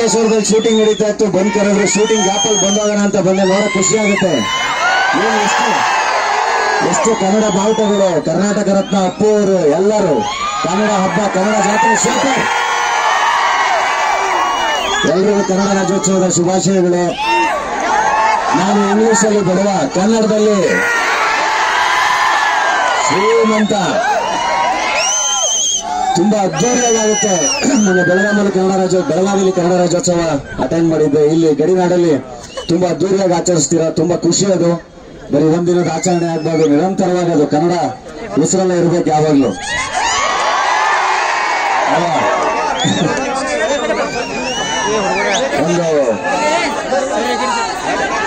ಸಕಲೇಶ್ವರದಲ್ಲಿ shooting ನಡೀತಾ ಇತ್ತು ಬಂದ್ ಕರೆದ್ರೆ ಶೂಟಿಂಗ್ ಗ್ಯಾಪ್ ಅಲ್ಲಿ ಬಂದೋಗೋಣ ಅಂತ ಬಂದೆ ನೋಡಕ್ ಖುಷಿ ಆಗುತ್ತೆ ಏನು ಎಷ್ಟು ಎಷ್ಟು ಕನ್ನಡ ಬಾವುಟಗಳು ಕರ್ನಾಟಕ ರತ್ನ ಅಪ್ಪು ಅವರು ಎಲ್ಲರೂ ಕನ್ನಡ ಹಬ್ಬ ಕನ್ನಡ ಜಾತ್ರೆ ಸೂಪರ್ ಎಲ್ರಿಗೂ ಕನ್ನಡ ರಾಜ್ಯೋತ್ಸವದ ಶುಭಾಶಯಗಳು ನಾನು ಇಂಗ್ಲಿಷ್ ಅಲ್ಲಿ ಬಡವ ಕನ್ನಡದಲ್ಲಿ ಶ್ರೀಮಂತ ತುಂಬಾ ಅದ್ದೂರಿಯಾಗುತ್ತೆ ಮೊನ್ನೆ ಬೆಳಗಾಮಲ್ಲಿ ಕನ್ನಡ ರಾಜ್ಯ ಬೆಳಗಾವಿಯಲ್ಲಿ ಕನ್ನಡ ರಾಜ್ಯೋತ್ಸವ ಅಟೆಂಡ್ ಮಾಡಿದ್ದೆ ಇಲ್ಲಿ ಗಡಿನಾಡಲ್ಲಿ ತುಂಬಾ ಅದ್ದೂರಿಯಾಗಿ ಆಚರಿಸ್ತೀರಾ ತುಂಬಾ ಖುಷಿ ಅದು ಬರೀ ಒಂದಿನದ ಆಚರಣೆ ಆಗ್ಬೋದು ನಿರಂತರವಾಗಿ ಅದು ಕನ್ನಡ ಉಸಿರಲ್ಲೇ ಇರ್ಬೇಕು ಯಾವಾಗ್ಲೂ ಅಲ್ವಾ? ಒಂದು